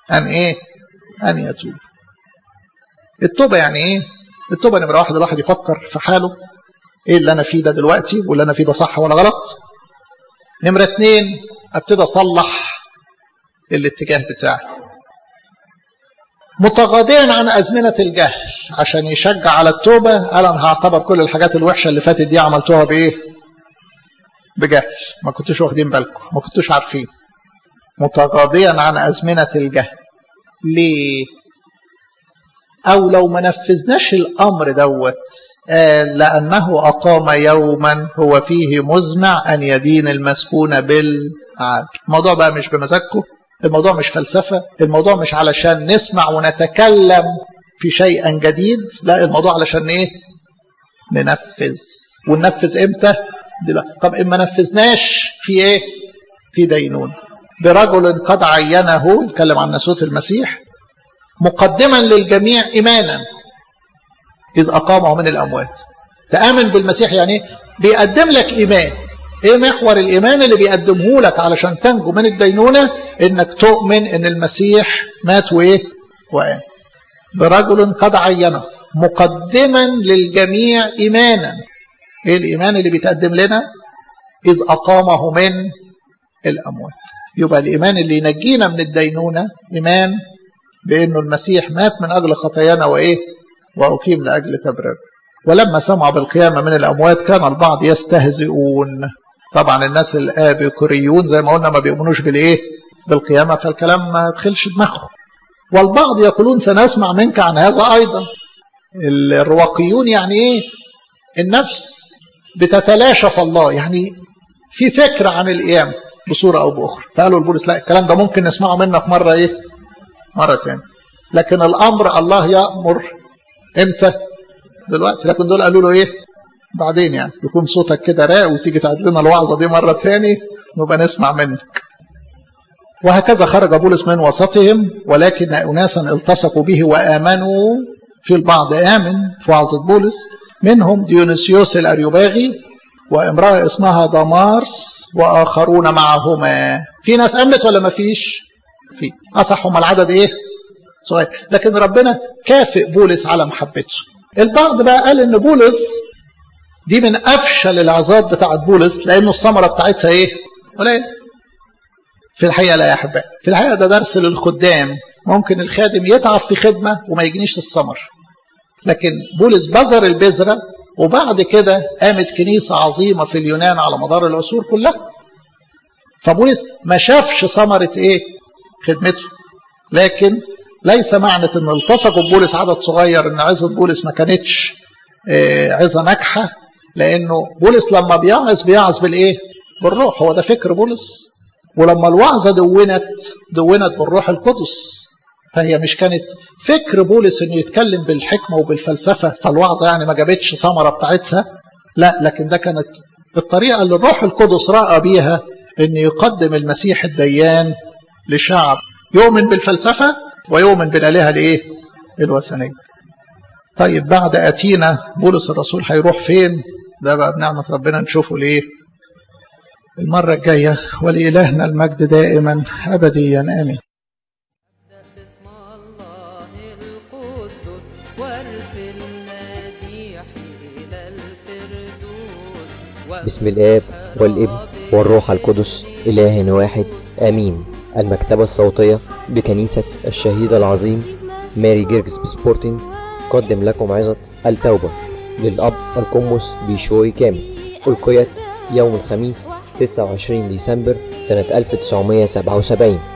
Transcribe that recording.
أن إيه أن يتوب التوبة يعني إيه التوبة نمرة واحد الواحد يفكر في حاله إيه اللي أنا فيه ده دلوقتي واللي أنا فيه ده صح ولا غلط نمرة اتنين أبتدي أصلح الاتجاه بتاعي متغاضيا عن أزمنة الجهل عشان يشجع على التوبة قال أنا هعتبر كل الحاجات الوحشة اللي فاتت دي عملتوها بإيه؟ بجهل ما كنتوش واخدين بالكم ما كنتوش عارفين متغاضيا عن أزمنة الجهل ليه؟ أو لو ما نفذناش الأمر دوت قال لأنه أقام يوما هو فيه مزمع أن يدين المسكون بالعدل الموضوع بقى مش بمزاجكم الموضوع مش فلسفة الموضوع مش علشان نسمع ونتكلم في شيء جديد لا الموضوع علشان ايه ننفذ وننفذ امتى دلوقتي طب إن ما نفذناش في ايه في دينون برجل قد عينه يتكلم عن نسوت المسيح مقدما للجميع إيمانا إذ أقامه من الأموات تآمن بالمسيح يعني بيقدم لك إيمان ايه محور الايمان اللي بيقدمه لك علشان تنجو من الدينونه انك تؤمن ان المسيح مات وايه وقام برجل قد عينه مقدما للجميع ايمانا ايه الايمان اللي بيتقدم لنا اذ اقامه من الاموات يبقى الايمان اللي ينجينا من الدينونه ايمان بانه المسيح مات من اجل خطايانا وايه واقيم لاجل تبرير ولما سمعوا بالقيامه من الاموات كان البعض يستهزئون طبعا الناس الابيكوريون زي ما قلنا ما بيؤمنوش بالايه بالقيامه فالكلام ما دخلش دماغهم والبعض يقولون سنسمع منك عن هذا ايضا الرواقيون يعني ايه النفس بتتلاشى في الله يعني في فكره عن القيامه بصوره او باخرى فقالوا لبولس لا الكلام ده ممكن نسمعه منك مره ايه مره تاني لكن الامر الله يامر امتى دلوقتي لكن دول قالوا له ايه بعدين يعني يكون صوتك كده راق وتيجي تعد لنا الوعظه دي مره تاني نبقى نسمع منك وهكذا خرج بولس من وسطهم ولكن اناسا التصقوا به وامنوا في البعض امن في وعظه بولس منهم ديونيسيوس الاريوباغي وامراه اسمها دمارس واخرون معهما في ناس امنت ولا ما فيش في اصح هم العدد ايه صغير لكن ربنا كافئ بولس على محبته البعض بقى قال ان بولس دي من افشل العظات بتاعت بولس لانه الثمره بتاعتها ايه قليل في الحقيقه لا يا احبائي في الحقيقه ده درس للخدام ممكن الخادم يتعب في خدمه وما يجنيش الثمر لكن بولس بذر البذره وبعد كده قامت كنيسه عظيمه في اليونان على مدار العصور كلها فبولس ما شافش ثمره ايه خدمته لكن ليس معنى ان التصقوا ببولس عدد صغير ان عظه بولس ما كانتش عظه ناجحه لانه بولس لما بيعظ بيعظ بالايه؟ بالروح هو ده فكر بولس ولما الوعظه دونت دونت بالروح القدس فهي مش كانت فكر بولس انه يتكلم بالحكمه وبالفلسفه فالوعظه يعني ما جابتش ثمره بتاعتها لا لكن ده كانت الطريقه اللي الروح القدس راى بيها انه يقدم المسيح الديان لشعب يؤمن بالفلسفه ويؤمن بالالهه الايه؟ الوثنيه. طيب بعد اتينا بولس الرسول هيروح فين؟ ده بقى بنعمه ربنا نشوفه ليه؟ المره الجايه ولالهنا المجد دائما ابديا امين. باسم الله القدس وارسل مديحي إلى الفردوس بسم الآب والابن والروح القدس إله واحد آمين المكتبة الصوتية بكنيسة الشهيد العظيم ماري جيرجس سبورتنج قدم لكم عظة التوبة للأب القمص بيشوي كامل ألقيت يوم الخميس 29 ديسمبر سنة 1977